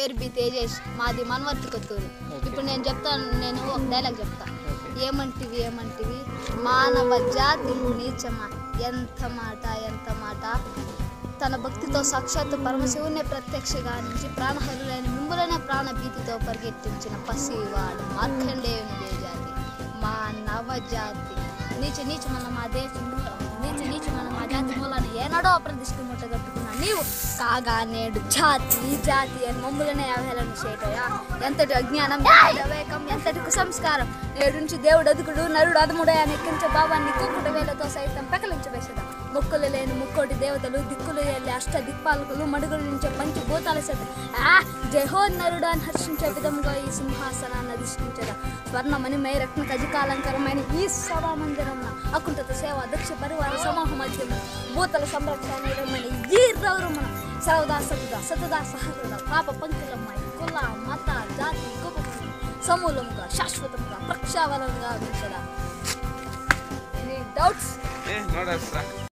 పేరు బి తేజేష్ మాది మనవర్తి కొత్తూరు ఇప్పుడు నేను చెప్తాను నేను ఒక డైలాగ్ చెప్తా ఏమంటివి ఏమంటివి మానవ జాతి నీచమా ఎంత మాట ఎంత మాట తన భక్తితో సాక్షాత్తు పరమశివునే ప్రత్యక్షగా నుంచి ప్రాణహరులైన మిమ్ములనే ప్రాణభీతితో పరిగెత్తించిన పసివాడు మార్కండేయుని జాతి మా నవజాతి నీచ నీచమన్న మా దేశము నీచ నీచమన్న మా జాతి మూలాన ఏనాడో అప్రదిష్ట మూట కట్టుకున్న నీవు కాగా నేడు జాతి ఈ జాతి అని మమ్ములనే అవహేళన చేయటయా ఎంతటి అజ్ఞానం ఎంతటి అవేకం ఎంతటి కుసంస్కారం నేడు నుంచి దేవుడు అదుకుడు నరుడు అదముడే అని ఎక్కించే భావాన్ని కూకుట వేలతో సైతం పెకలించవేసదా మొక్కులు లేని ముక్కోటి దేవతలు దిక్కులు వెళ్ళి అష్ట దిక్పాలకులు మడుగుల నుంచే పంచి భూతాల చేత ఆ జయహో నరుడు అని హర్షించే విధముగా ఈ సింహాసనాన్ని అధిష్ఠించదా స్వర్ణమణిమయ రత్న కజికాలంకరమైన ఈ సభా మందిరం అకుంఠత సేవ దక్ష పరివార సమూహ మధ్యమ భూతల సంరక్షణ ఈ రౌరమణ సర్వదా సతుదా సతదా సహృద పాప పంకిలమ్మాయి కుల మత జాతి గొప్ప సమూలముగా శాశ్వతముగా ప్రక్షాళనగా ఉంచదా ఎనీ డౌట్స్ ఏ నోడస్రా